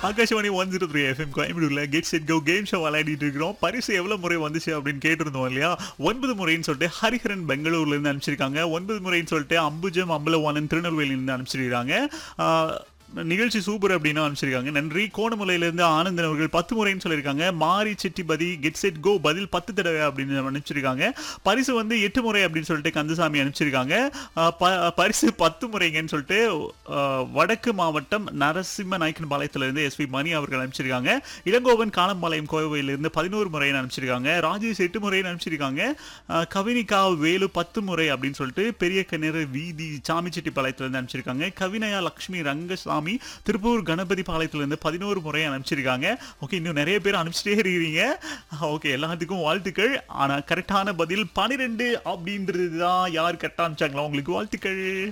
Akashvani one zero three FM கோயம்புத்தூர்ல get set go game show விளையாடிட்டு இருக்கிறோம் பரிசு எவ்வளவு முறை வந்துச்சு அப்படின்னு கேட்டிருந்தோம் இல்லையா ஒன்பது முறைன்னு சொல்லிட்டு ஹரிஹரன் பெங்களூர்ல இருந்து அனுப்பிச்சிருக்காங்க ஒன்பது முறைன்னு சொல்லிட்டு அம்புஜம் அம்பலவாணன் திருநெல்வேலியில இருந்து அனுப்பிச்சிருக்காங்க ஆஹ், நிகழ்ச்சி சூப்பர் அப்படின்னு அனுப்பிச்சிருக்காங்க நன்றி கோணமலையிலேருந்து ஆனந்தன் அவர்கள் பத்து முறைன்னு சொல்லியிருக்காங்க மாரி செட்டிபதி கெட் செட் கோ பதில் பத்து தடவை அப்படின்னு அனுப்பிச்சிருக்காங்க பரிசு வந்து எட்டு முறை அப்படின்னு சொல்லிட்டு கந்தசாமி அனுப்பிச்சிருக்காங்க ஆஹ் ப- பரிசு பத்து முறைங்கன்னு சொல்லிட்டு ஆஹ், வடக்கு மாவட்டம் நரசிம்ம நாயக்கன் பாளையத்திலிருந்து எஸ்பி மணி அவர்கள் அனுப்பிச்சிருக்காங்க இளங்கோவன் காலம்பாளையம் கோவையிலிருந்து பதினோரு முறைன்னு அனுப்பிச்சிருக்காங்க ராஜேஷ் எட்டு முறைன்னு அனுப்பிச்சிருக்காங்க ஆஹ், கவினிகா வேலு பத்து முறை அப்படின்னு சொல்லிட்டு பெரிய கிணறு வீதி சாமிச்செட்டி பாளையத்திலிருந்து அனுப்பிச்சிருக்காங்க கவினயா லக்ஷ்மி ரங்கசாமி திருப்பூர் கணபதி பாளையத்திலிருந்து பதினோரு முறை அனுப்பிச்சிருக்காங்க ஓகே இன்னும் நிறைய பேர் அனுப்பிச்சிட்டே இருக்கிறீங்க ஓகே எல்லாத்துக்கும் வாழ்த்துக்கள் ஆனா கரெக்டான பதில் பனிரெண்டு அப்படின்றது தான் யார் கரெக்டாக அனுப்பிச்சாங்களா உங்களுக்கு வாழ்த்துக்கள்